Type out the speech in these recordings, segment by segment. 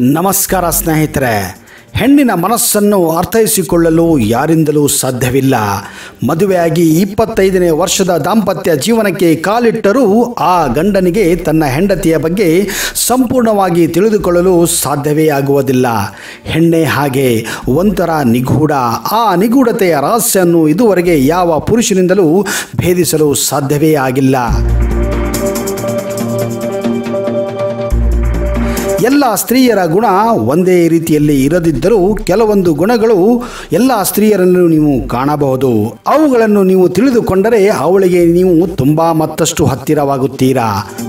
ನಮಸ್ಕಾರ ಸ್ನೇಹಿತರೆ ಹೆಣ್ಣಿನ ಮನಸ್ಸನ್ನು ಅರ್ಥೈಸಿಕೊಳ್ಳಲು ಯಾರಿಂದಲೂ ಸಾಧ್ಯವಿಲ್ಲ ಮದುವೆಯಾಗಿ ಇಪ್ಪತ್ತೈದನೇ ವರ್ಷದ ದಾಂಪತ್ಯ ಜೀವನಕ್ಕೆ ಕಾಲಿಟ್ಟರೂ ಆ ಗಂಡನಿಗೆ ತನ್ನ ಹೆಂಡತಿಯ ಬಗ್ಗೆ ಸಂಪೂರ್ಣವಾಗಿ ತಿಳಿದುಕೊಳ್ಳಲು ಸಾಧ್ಯವೇ ಆಗುವುದಿಲ್ಲ ಹೆಣ್ಣೆ ಹಾಗೆ ಒಂಥರ ನಿಗೂಢ ಆ ನಿಗೂಢತೆಯ ರಹಸ್ಯವನ್ನು ಇದುವರೆಗೆ ಯಾವ ಪುರುಷನಿಂದಲೂ ಭೇದಿಸಲು ಸಾಧ್ಯವೇ ಆಗಿಲ್ಲ ಎಲ್ಲ ಸ್ತ್ರೀಯರ ಗುಣ ಒಂದೇ ರೀತಿಯಲ್ಲಿ ಇರದಿದ್ದರೂ ಕೆಲವೊಂದು ಗುಣಗಳು ಎಲ್ಲ ಸ್ತ್ರೀಯರನ್ನು ನೀವು ಕಾಣಬಹುದು ಅವುಗಳನ್ನು ನೀವು ತಿಳಿದುಕೊಂಡರೆ ಅವಳಿಗೆ ನೀವು ತುಂಬ ಮತ್ತಷ್ಟು ಹತ್ತಿರವಾಗುತ್ತೀರಾ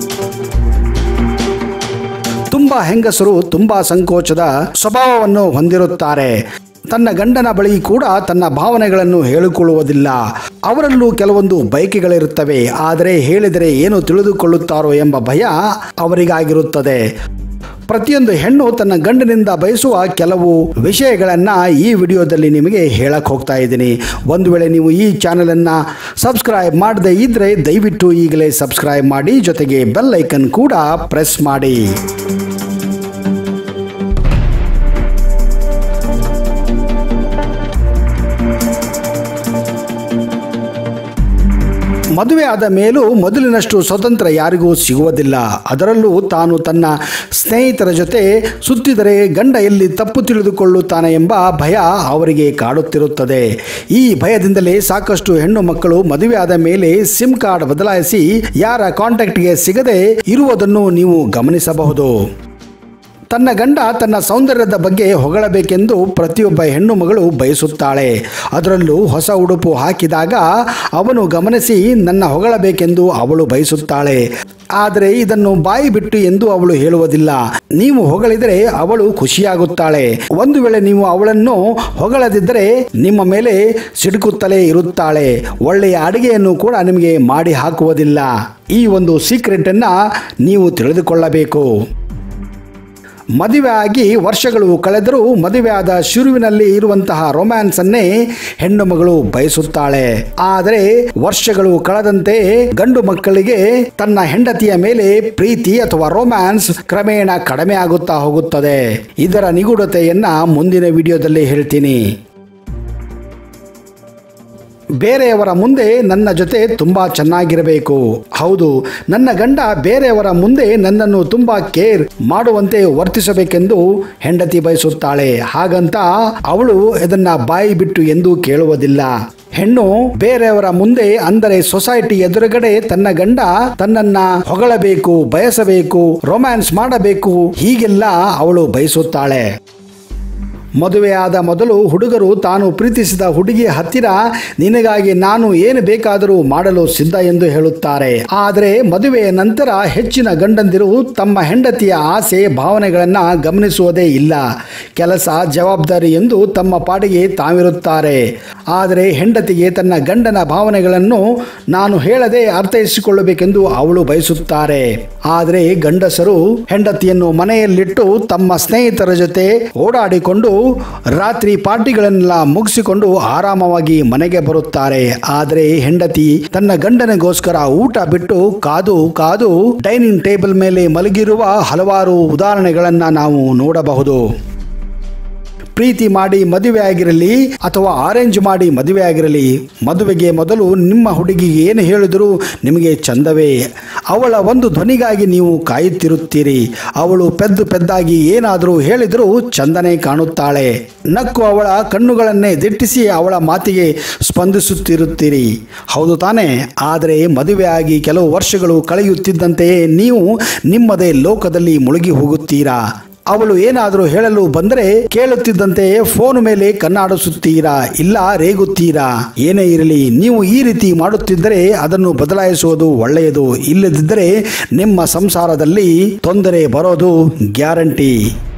ತುಂಬ ಹೆಂಗಸರು ತುಂಬ ಸಂಕೋಚದ ಸ್ವಭಾವವನ್ನು ಹೊಂದಿರುತ್ತಾರೆ ತನ್ನ ಗಂಡನ ಬಳಿ ಕೂಡ ತನ್ನ ಭಾವನೆಗಳನ್ನು ಹೇಳಿಕೊಳ್ಳುವುದಿಲ್ಲ ಅವರಲ್ಲೂ ಕೆಲವೊಂದು ಬಯಕೆಗಳಿರುತ್ತವೆ ಆದರೆ ಹೇಳಿದರೆ ಏನು ತಿಳಿದುಕೊಳ್ಳುತ್ತಾರೋ ಎಂಬ ಭಯ ಅವರಿಗಾಗಿರುತ್ತದೆ ಪ್ರತಿಯೊಂದು ಹೆಣ್ಣು ತನ್ನ ಗಂಡನಿಂದ ಬಯಸುವ ಕೆಲವು ವಿಷಯಗಳನ್ನು ಈ ವಿಡಿಯೋದಲ್ಲಿ ನಿಮಗೆ ಹೇಳಕ್ಕೆ ಹೋಗ್ತಾ ಇದ್ದೀನಿ ಒಂದು ವೇಳೆ ನೀವು ಈ ಚಾನಲನ್ನು ಸಬ್ಸ್ಕ್ರೈಬ್ ಮಾಡದೇ ಇದ್ದರೆ ದಯವಿಟ್ಟು ಈಗಲೇ ಸಬ್ಸ್ಕ್ರೈಬ್ ಮಾಡಿ ಜೊತೆಗೆ ಬೆಲ್ ಐಕನ್ ಕೂಡ ಪ್ರೆಸ್ ಮಾಡಿ ಮದುವೆ ಆದ ಮೇಲೂ ಮೊದಲಿನಷ್ಟು ಸ್ವತಂತ್ರ ಯಾರಿಗೂ ಸಿಗುವುದಿಲ್ಲ ಅದರಲ್ಲೂ ತಾನು ತನ್ನ ಸ್ನೇಹಿತರ ಜೊತೆ ಸುತ್ತಿದರೆ ಗಂಡ ಎಲ್ಲಿ ತಪ್ಪು ತಿಳಿದುಕೊಳ್ಳುತ್ತಾನೆ ಎಂಬ ಭಯ ಅವರಿಗೆ ಕಾಡುತ್ತಿರುತ್ತದೆ ಈ ಭಯದಿಂದಲೇ ಸಾಕಷ್ಟು ಹೆಣ್ಣು ಮಕ್ಕಳು ಮದುವೆ ಆದ ಮೇಲೆ ಸಿಮ್ ಕಾರ್ಡ್ ಬದಲಾಯಿಸಿ ಯಾರ ಕಾಂಟ್ಯಾಕ್ಟ್ಗೆ ಸಿಗದೆ ಇರುವುದನ್ನು ನೀವು ಗಮನಿಸಬಹುದು ತನ್ನ ಗಂಡ ತನ್ನ ಸೌಂದರ್ಯದ ಬಗ್ಗೆ ಹೊಗಳಬೇಕೆಂದು ಪ್ರತಿಯೊಬ್ಬ ಹೆಣ್ಣು ಮಗಳು ಬಯಸುತ್ತಾಳೆ ಅದರಲ್ಲೂ ಹೊಸ ಉಡುಪು ಹಾಕಿದಾಗ ಅವನು ಗಮನಿಸಿ ನನ್ನ ಹೊಗಳಬೇಕೆಂದು ಅವಳು ಬಯಸುತ್ತಾಳೆ ಆದರೆ ಇದನ್ನು ಬಾಯಿ ಬಿಟ್ಟು ಎಂದು ಅವಳು ಹೇಳುವುದಿಲ್ಲ ನೀವು ಹೊಗಳಿದರೆ ಅವಳು ಖುಷಿಯಾಗುತ್ತಾಳೆ ಒಂದು ವೇಳೆ ನೀವು ಅವಳನ್ನು ಹೊಗಳದಿದ್ದರೆ ನಿಮ್ಮ ಮೇಲೆ ಸಿಡುಕುತ್ತಲೇ ಇರುತ್ತಾಳೆ ಒಳ್ಳೆಯ ಅಡಿಗೆಯನ್ನು ಕೂಡ ನಿಮಗೆ ಮಾಡಿ ಹಾಕುವುದಿಲ್ಲ ಈ ಒಂದು ಸೀಕ್ರೆಟನ್ನು ನೀವು ತಿಳಿದುಕೊಳ್ಳಬೇಕು ಮದುವೆ ಆಗಿ ವರ್ಷಗಳು ಕಳೆದರೂ ಮದುವೆ ಆದ ಶುರುವಿನಲ್ಲಿ ಇರುವಂತಹ ರೊಮ್ಯಾನ್ಸನ್ನೇ ಹೆಣ್ಣು ಮಗಳು ಬಯಸುತ್ತಾಳೆ ಆದರೆ ವರ್ಷಗಳು ಕಳೆದಂತೆ ಗಂಡು ಮಕ್ಕಳಿಗೆ ತನ್ನ ಹೆಂಡತಿಯ ಮೇಲೆ ಪ್ರೀತಿ ಅಥವಾ ರೊಮ್ಯಾನ್ಸ್ ಕ್ರಮೇಣ ಕಡಿಮೆ ಆಗುತ್ತಾ ಹೋಗುತ್ತದೆ ಇದರ ನಿಗೂಢತೆಯನ್ನ ಮುಂದಿನ ವಿಡಿಯೋದಲ್ಲಿ ಹೇಳ್ತೀನಿ ಬೇರೆಯವರ ಮುಂದೆ ನನ್ನ ಜೊತೆ ತುಂಬ ಚೆನ್ನಾಗಿರಬೇಕು ಹೌದು ನನ್ನ ಗಂಡ ಬೇರೆಯವರ ಮುಂದೆ ನನ್ನನ್ನು ತುಂಬ ಕೇರ್ ಮಾಡುವಂತೆ ವರ್ತಿಸಬೇಕೆಂದು ಹೆಂಡತಿ ಬಯಸುತ್ತಾಳೆ ಹಾಗಂತ ಅವಳು ಇದನ್ನ ಬಾಯಿ ಬಿಟ್ಟು ಎಂದು ಕೇಳುವುದಿಲ್ಲ ಹೆಣ್ಣು ಬೇರೆಯವರ ಮುಂದೆ ಅಂದರೆ ಸೊಸೈಟಿ ಎದುರುಗಡೆ ತನ್ನ ಗಂಡ ತನ್ನನ್ನ ಹೊಗಳಬೇಕು ಬಯಸಬೇಕು ರೊಮ್ಯಾನ್ಸ್ ಮಾಡಬೇಕು ಹೀಗೆಲ್ಲ ಅವಳು ಬಯಸುತ್ತಾಳೆ ಮದುವೆಯಾದ ಮೊದಲು ಹುಡುಗರು ತಾನು ಪ್ರೀತಿಸಿದ ಹುಡುಗಿಯ ಹತ್ತಿರ ನಿನಗಾಗಿ ನಾನು ಏನು ಬೇಕಾದರೂ ಮಾಡಲು ಸಿದ್ಧ ಎಂದು ಹೇಳುತ್ತಾರೆ ಆದರೆ ಮದುವೆಯ ನಂತರ ಹೆಚ್ಚಿನ ಗಂಡಂದಿರು ತಮ್ಮ ಹೆಂಡತಿಯ ಆಸೆ ಭಾವನೆಗಳನ್ನು ಗಮನಿಸುವುದೇ ಇಲ್ಲ ಕೆಲಸ ಜವಾಬ್ದಾರಿ ಎಂದು ತಮ್ಮ ಪಾಡಿಗೆ ತಾವಿರುತ್ತಾರೆ ಆದರೆ ಹೆಂಡತಿಗೆ ತನ್ನ ಗಂಡನ ಭಾವನೆಗಳನ್ನು ನಾನು ಹೇಳದೆ ಅರ್ಥೈಸಿಕೊಳ್ಳಬೇಕೆಂದು ಅವಳು ಬಯಸುತ್ತಾರೆ ಆದರೆ ಗಂಡಸರು ಹೆಂಡತಿಯನ್ನು ಮನೆಯಲ್ಲಿಟ್ಟು ತಮ್ಮ ಸ್ನೇಹಿತರ ಜೊತೆ ಓಡಾಡಿಕೊಂಡು ರಾತ್ರಿ ಪಾರ್ಟಿಗಳನ್ನೆಲ್ಲ ಮುಗಿಸಿಕೊಂಡು ಆರಾಮವಾಗಿ ಮನೆಗೆ ಬರುತ್ತಾರೆ ಆದರೆ ಹೆಂಡತಿ ತನ್ನ ಗಂಡನಿಗೋಸ್ಕರ ಊಟ ಬಿಟ್ಟು ಕಾದು ಕಾದು ಡೈನಿಂಗ್ ಟೇಬಲ್ ಮೇಲೆ ಮಲಗಿರುವ ಹಲವಾರು ಉದಾಹರಣೆಗಳನ್ನು ನಾವು ನೋಡಬಹುದು ಪ್ರೀತಿ ಮಾಡಿ ಮದುವೆ ಆಗಿರಲಿ ಅಥವಾ ಅರೇಂಜ್ ಮಾಡಿ ಮದುವೆ ಆಗಿರಲಿ ಮದುವೆಗೆ ಮೊದಲು ನಿಮ್ಮ ಹುಡುಗಿಗೆ ಏನು ಹೇಳಿದರೂ ನಿಮಗೆ ಚಂದವೇ ಅವಳ ಒಂದು ಧ್ವನಿಗಾಗಿ ನೀವು ಕಾಯುತ್ತಿರುತ್ತೀರಿ ಅವಳು ಪೆದ್ದು ಪೆದ್ದಾಗಿ ಏನಾದರೂ ಹೇಳಿದರೂ ಚಂದನೆ ಕಾಣುತ್ತಾಳೆ ನಕ್ಕು ಅವಳ ಕಣ್ಣುಗಳನ್ನೇ ದಿಟ್ಟಿಸಿ ಅವಳ ಮಾತಿಗೆ ಸ್ಪಂದಿಸುತ್ತಿರುತ್ತೀರಿ ಹೌದು ತಾನೇ ಆದರೆ ಮದುವೆಯಾಗಿ ಕೆಲವು ವರ್ಷಗಳು ಕಳೆಯುತ್ತಿದ್ದಂತೆಯೇ ನೀವು ನಿಮ್ಮದೇ ಲೋಕದಲ್ಲಿ ಮುಳುಗಿ ಹೋಗುತ್ತೀರಾ ಅವಳು ಏನಾದರೂ ಹೇಳಲು ಬಂದರೆ ಕೇಳುತ್ತಿದ್ದಂತೆ ಫೋನ್ ಮೇಲೆ ಕಣ್ಣಾಡಿಸುತ್ತೀರಾ ಇಲ್ಲ ರೇಗುತ್ತೀರಾ ಏನೇ ಇರಲಿ ನೀವು ಈ ರೀತಿ ಮಾಡುತ್ತಿದ್ದರೆ ಅದನ್ನು ಬದಲಾಯಿಸುವುದು ಒಳ್ಳೆಯದು ಇಲ್ಲದಿದ್ದರೆ ನಿಮ್ಮ ಸಂಸಾರದಲ್ಲಿ ತೊಂದರೆ ಬರೋದು ಗ್ಯಾರಂಟಿ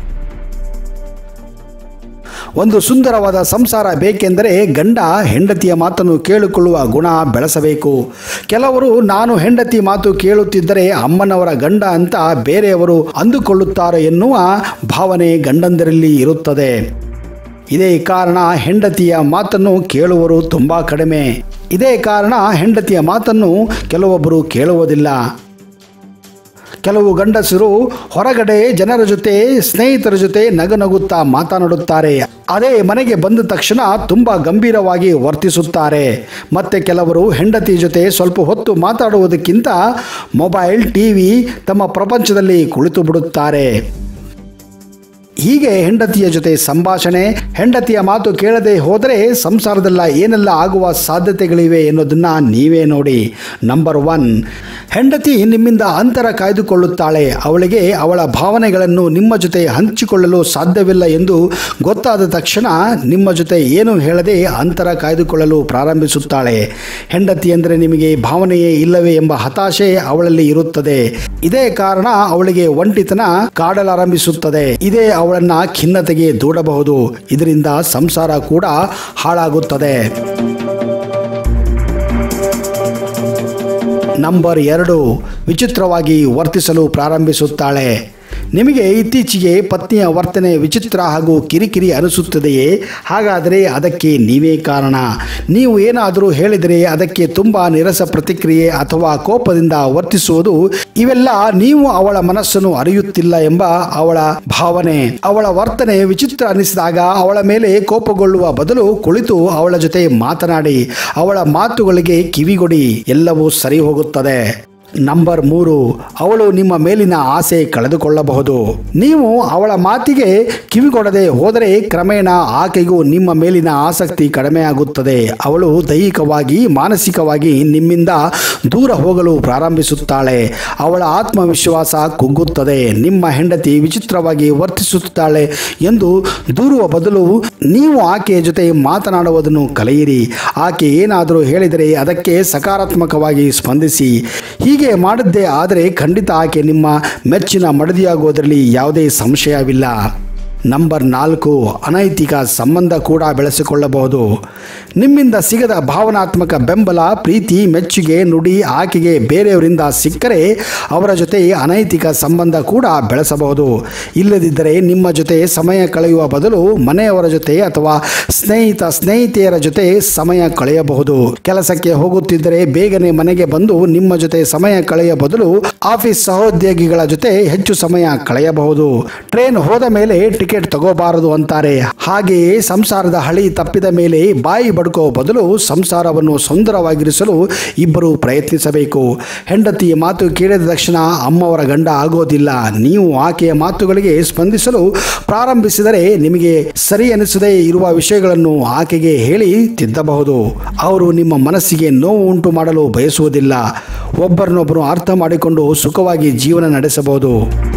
ಒಂದು ಸುಂದರವಾದ ಸಂಸಾರ ಬೇಕೆಂದರೆ ಗಂಡ ಹೆಂಡತಿಯ ಮಾತನ್ನು ಕೇಳಿಕೊಳ್ಳುವ ಗುಣ ಬೆಳೆಸಬೇಕು ಕೆಲವರು ನಾನು ಹೆಂಡತಿ ಮಾತು ಕೇಳುತ್ತಿದ್ದರೆ ಅಮ್ಮನವರ ಗಂಡ ಅಂತ ಬೇರೆಯವರು ಅಂದುಕೊಳ್ಳುತ್ತಾರೆ ಎನ್ನುವ ಭಾವನೆ ಗಂಡಂದರಲ್ಲಿ ಇರುತ್ತದೆ ಇದೇ ಕಾರಣ ಹೆಂಡತಿಯ ಮಾತನ್ನು ಕೇಳುವರು ತುಂಬ ಕಡಿಮೆ ಇದೇ ಕಾರಣ ಹೆಂಡತಿಯ ಮಾತನ್ನು ಕೆಲವೊಬ್ಬರು ಕೇಳುವುದಿಲ್ಲ ಕೆಲವು ಗಂಡಸರು ಹೊರಗಡೆ ಜನರ ಜೊತೆ ಸ್ನೇಹಿತರ ಜೊತೆ ನಗುನಗುತ್ತಾ ಮಾತನಾಡುತ್ತಾರೆ ಅದೇ ಮನೆಗೆ ಬಂದ ತಕ್ಷಣ ತುಂಬ ಗಂಭೀರವಾಗಿ ವರ್ತಿಸುತ್ತಾರೆ ಮತ್ತೆ ಕೆಲವರು ಹೆಂಡತಿ ಜೊತೆ ಸ್ವಲ್ಪ ಹೊತ್ತು ಮಾತಾಡುವುದಕ್ಕಿಂತ ಮೊಬೈಲ್ ಟಿವಿ ತಮ್ಮ ಪ್ರಪಂಚದಲ್ಲಿ ಕುಳಿತು ಬಿಡುತ್ತಾರೆ ಹೀಗೆ ಹೆಂಡತಿಯ ಜೊತೆ ಸಂಭಾಷಣೆ ಹೆಂಡತಿಯ ಮಾತು ಕೇಳದೆ ಹೋದರೆ ಸಂಸಾರದಲ್ಲ ಏನೆಲ್ಲ ಆಗುವ ಸಾಧ್ಯತೆಗಳಿವೆ ಎನ್ನುವುದನ್ನ ನೀವೇ ನೋಡಿ ನಂಬರ್ ಒನ್ ಹೆಂಡತಿ ನಿಮ್ಮಿಂದ ಅಂತರ ಕಾಯ್ದುಕೊಳ್ಳುತ್ತಾಳೆ ಅವಳಿಗೆ ಅವಳ ಭಾವನೆಗಳನ್ನು ನಿಮ್ಮ ಜೊತೆ ಹಂಚಿಕೊಳ್ಳಲು ಸಾಧ್ಯವಿಲ್ಲ ಎಂದು ಗೊತ್ತಾದ ತಕ್ಷಣ ನಿಮ್ಮ ಜೊತೆ ಏನು ಹೇಳದೆ ಅಂತರ ಕಾಯ್ದುಕೊಳ್ಳಲು ಪ್ರಾರಂಭಿಸುತ್ತಾಳೆ ಹೆಂಡತಿ ಅಂದರೆ ನಿಮಗೆ ಭಾವನೆಯೇ ಇಲ್ಲವೇ ಎಂಬ ಹತಾಶೆ ಅವಳಲ್ಲಿ ಇರುತ್ತದೆ ಇದೇ ಕಾರಣ ಅವಳಿಗೆ ಒಂಟಿತನ ಕಾಡಲಾರಂಭಿಸುತ್ತದೆ ಇದೇ ಅವಳನ್ನ ಖಿನ್ನತೆಗೆ ದೂಡಬಹುದು ಇದರಿಂದ ಸಂಸಾರ ಕೂಡ ಹಾಳಾಗುತ್ತದೆ ನಂಬರ್ ಎರಡು ವಿಚಿತ್ರವಾಗಿ ವರ್ತಿಸಲು ಪ್ರಾರಂಭಿಸುತ್ತಾಳೆ ನಿಮಗೆ ಇತ್ತೀಚೆಗೆ ಪತ್ನಿಯ ವರ್ತನೆ ವಿಚಿತ್ರ ಹಾಗೂ ಕಿರಿಕಿರಿ ಅನಿಸುತ್ತದೆಯೇ ಹಾಗಾದರೆ ಅದಕ್ಕೆ ನೀವೇ ಕಾರಣ ನೀವು ಏನಾದರೂ ಹೇಳಿದರೆ ಅದಕ್ಕೆ ತುಂಬ ನಿರಸ ಪ್ರತಿಕ್ರಿಯೆ ಅಥವಾ ಕೋಪದಿಂದ ವರ್ತಿಸುವುದು ಇವೆಲ್ಲ ನೀವು ಅವಳ ಮನಸ್ಸನ್ನು ಅರಿಯುತ್ತಿಲ್ಲ ಎಂಬ ಅವಳ ಭಾವನೆ ಅವಳ ವರ್ತನೆ ವಿಚಿತ್ರ ಅನಿಸಿದಾಗ ಅವಳ ಮೇಲೆ ಕೋಪಗೊಳ್ಳುವ ಬದಲು ಕುಳಿತು ಅವಳ ಜೊತೆ ಮಾತನಾಡಿ ಅವಳ ಮಾತುಗಳಿಗೆ ಕಿವಿಗೊಡಿ ಎಲ್ಲವೂ ಸರಿ ಹೋಗುತ್ತದೆ ನಂಬರ್ ಮೂರು ಅವಳು ನಿಮ್ಮ ಮೇಲಿನ ಆಸೆ ಕಳೆದುಕೊಳ್ಳಬಹುದು ನೀವು ಅವಳ ಮಾತಿಗೆ ಕಿವಿಗೊಡದೆ ಹೋದರೆ ಕ್ರಮೇಣ ಆಕೆಗೂ ನಿಮ್ಮ ಮೇಲಿನ ಆಸಕ್ತಿ ಕಡಿಮೆಯಾಗುತ್ತದೆ ಅವಳು ದೈಹಿಕವಾಗಿ ಮಾನಸಿಕವಾಗಿ ನಿಮ್ಮಿಂದ ದೂರ ಹೋಗಲು ಪ್ರಾರಂಭಿಸುತ್ತಾಳೆ ಅವಳ ಆತ್ಮವಿಶ್ವಾಸ ಕುಗ್ಗುತ್ತದೆ ನಿಮ್ಮ ಹೆಂಡತಿ ವಿಚಿತ್ರವಾಗಿ ವರ್ತಿಸುತ್ತಾಳೆ ಎಂದು ದೂರುವ ಬದಲು ನೀವು ಆಕೆಯ ಜೊತೆ ಮಾತನಾಡುವುದನ್ನು ಕಲಿಯಿರಿ ಆಕೆ ಏನಾದರೂ ಹೇಳಿದರೆ ಅದಕ್ಕೆ ಸಕಾರಾತ್ಮಕವಾಗಿ ಸ್ಪಂದಿಸಿ ಹೀಗೆ ಮಾಡಿದ್ದೇ ಆದರೆ ಖಂಡಿತ ಆಕೆ ನಿಮ್ಮ ಮೆಚ್ಚಿನ ಮಡದಿಯಾಗುವುದರಲ್ಲಿ ಯಾವುದೇ ಸಂಶಯವಿಲ್ಲ ನಂಬರ್ ನಾಲ್ಕು ಅನೈತಿಕ ಸಂಬಂಧ ಕೂಡ ಬೆಳೆಸಿಕೊಳ್ಳಬಹುದು ನಿಮ್ಮಿಂದ ಸಿಗದ ಭಾವನಾತ್ಮಕ ಬೆಂಬಲ ಪ್ರೀತಿ ಮೆಚ್ಚುಗೆ ನುಡಿ ಆಕೆಗೆ ಬೇರೆಯವರಿಂದ ಸಿಕ್ಕರೆ ಅವರ ಜೊತೆ ಅನೈತಿಕ ಸಂಬಂಧ ಕೂಡ ಬೆಳೆಸಬಹುದು ಇಲ್ಲದಿದ್ದರೆ ನಿಮ್ಮ ಜೊತೆ ಸಮಯ ಕಳೆಯುವ ಬದಲು ಮನೆಯವರ ಜೊತೆ ಅಥವಾ ಸ್ನೇಹಿತ ಸ್ನೇಹಿತೆಯರ ಜೊತೆ ಸಮಯ ಕಳೆಯಬಹುದು ಕೆಲಸಕ್ಕೆ ಹೋಗುತ್ತಿದ್ದರೆ ಬೇಗನೆ ಮನೆಗೆ ಬಂದು ನಿಮ್ಮ ಜೊತೆ ಸಮಯ ಕಳೆಯ ಬದಲು ಆಫೀಸ್ ಸಹೋದ್ಯೋಗಿಗಳ ಜೊತೆ ಹೆಚ್ಚು ಸಮಯ ಕಳೆಯಬಹುದು ಟ್ರೈನ್ ಹೋದ ಮೇಲೆ ಟಿಕೆಟ್ ತಗೋಬಾರದು ಅಂತಾರೆ ಹಾಗೆಯೇ ಸಂಸಾರದ ಹಳಿ ತಪ್ಪಿದ ಮೇಲೆ ಬಾಯಿ ಬಡ್ಕೋ ಬದಲು ಸಂಸಾರವನ್ನು ಸುಂದರವಾಗಿರಿಸಲು ಇಬ್ಬರು ಪ್ರಯತ್ನಿಸಬೇಕು ಹೆಂಡತಿಯ ಮಾತು ಕೇಳಿದ ತಕ್ಷಣ ಅಮ್ಮವರ ಗಂಡ ಆಗೋದಿಲ್ಲ ನೀವು ಆಕೆಯ ಮಾತುಗಳಿಗೆ ಸ್ಪಂದಿಸಲು ಪ್ರಾರಂಭಿಸಿದರೆ ನಿಮಗೆ ಸರಿ ಅನಿಸದೇ ಇರುವ ವಿಷಯಗಳನ್ನು ಆಕೆಗೆ ಹೇಳಿ ತಿದ್ದಬಹುದು ಅವರು ನಿಮ್ಮ ಮನಸ್ಸಿಗೆ ನೋವು ಉಂಟು ಮಾಡಲು ಬಯಸುವುದಿಲ್ಲ ಒಬ್ಬರನ್ನೊಬ್ಬರು ಅರ್ಥ ಮಾಡಿಕೊಂಡು ಸುಖವಾಗಿ ಜೀವನ ನಡೆಸಬಹುದು